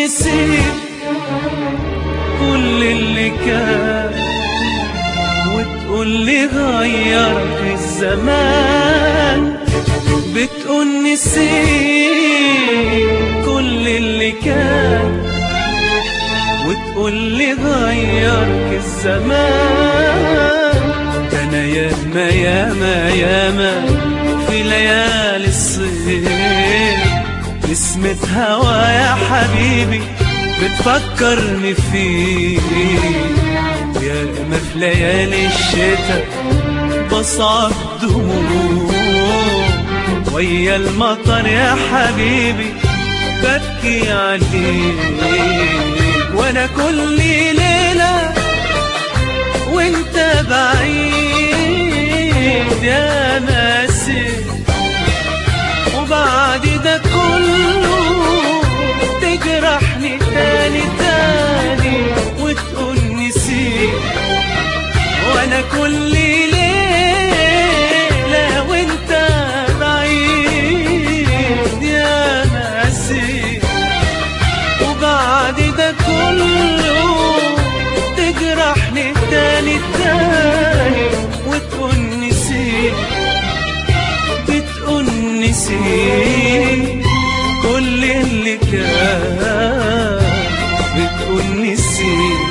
نسيت كل اللي كان وتقول لي غيرك الزمان بتقول نسيت كل اللي كان وتقول لي غيرك الزمان ده انا ياما ياما ياما في ليالي الصيف نسمة هوا يا حبيبي بتفكرني فيك ياما في ليالي الشتاء بصعب دموع ويا المطر يا حبيبي ببكي عليك وانا كل ليلة وانت بعيد يا ناسي وبعد ده كله تجرحني تاني تاني وتقول نسيت وانا كل ليلة وانت بعيد يا ناسي وبعد ده كله تجرحني تاني تاني وتقول نسيت بتقول نسيت كل اللي كان بتقول نسيت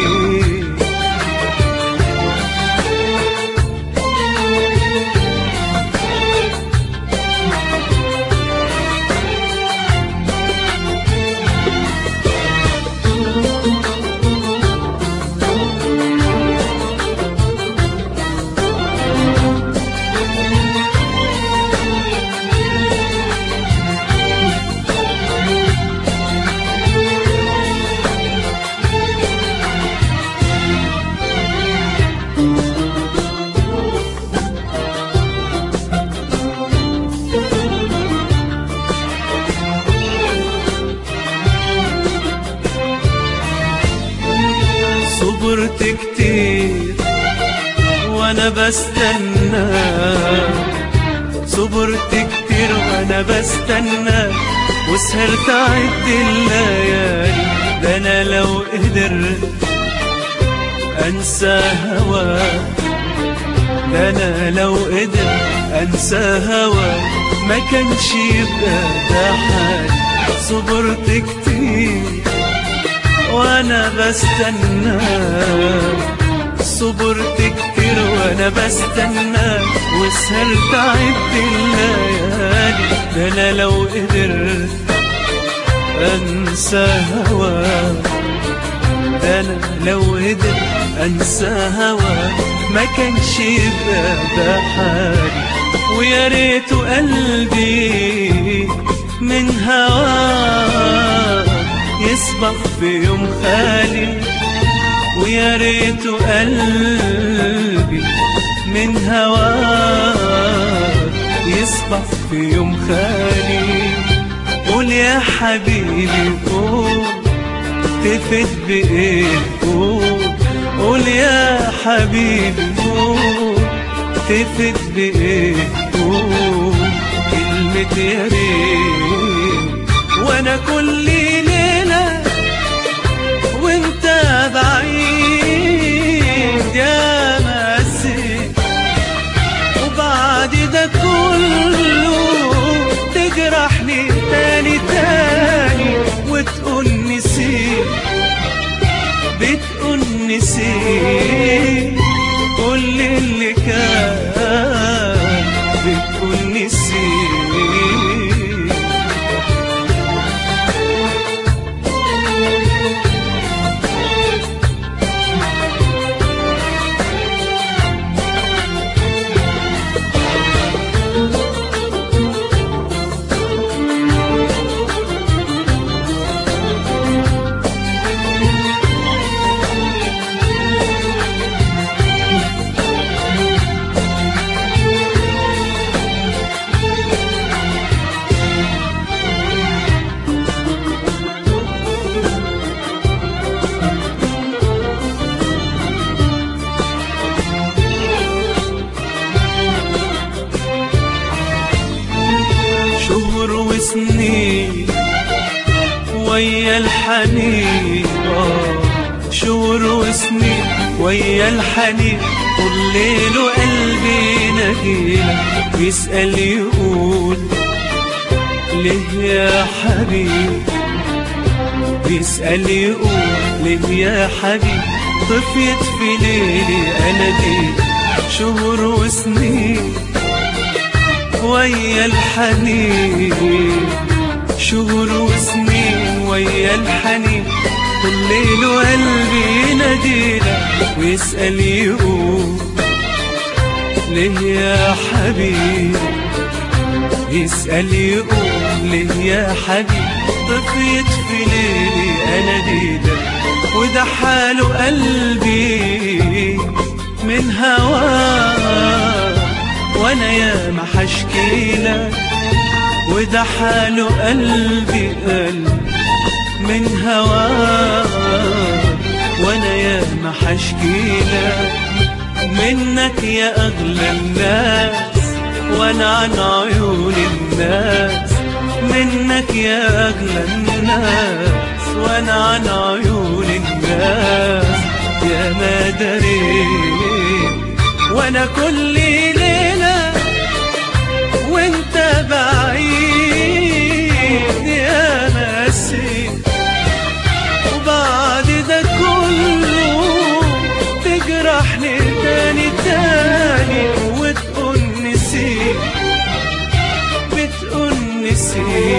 صبرت كتير وانا بستنى صبرت كتير وانا بستنى وسهرت اعد الليالي ده انا لو قدرت انسى هواك ده انا لو قدرت انسى هواك ما كانش يبقى ده حالي صبرت كتير وانا بستنى صبرت كتير وانا بستنى وسهرت عد الليالي ده انا لو قدرت انسى هواك ده انا لو قدرت انسى هواك ما كانش يبقى ده حالي ويا ريت قلبي من هواك يصبح في يوم خالي ويا ريت قلبي من هواك يصبح في يوم خالي قول يا حبيبي قول تفت بإيه قول قول يا حبيبي قول تفت بإيه قول كلمة يا ريت وانا كل ليلة وانت بعيد يا مسيح وبعد ده كله تجرحني تاني تاني وتقول نسيت بتقول نسيت كل اللي كان بتقول نسيت ويا الحنين آه شهور وسنين ويا الحنين طول ليل وقلبي نجيلك بيسأل يقول ليه يا حبيب بيسأل يقول ليه يا حبيب طفيت في ليلي أنا دي شهور وسنين ويا الحنين شهور وسنين ويا الحنين الليل وقلبي ناديلك ويسأل يقول ليه يا حبيب يسأل يقول ليه يا حبيب طفيت في ليلي أنا ديدك وده حاله قلبي من هواك وانا يا ما حشكي لك وده حاله قلبي قلبي من هواك وانا يا ما حشكي لك منك يا اغلى الناس وانا عن عيون الناس منك يا اغلى الناس وانا عن عيون الناس يا ما دريت وانا كل ليله وانت بعيد يا نسيت وبعد ده كله تجرحني تاني تاني وتقول نسيت بتقول نسيت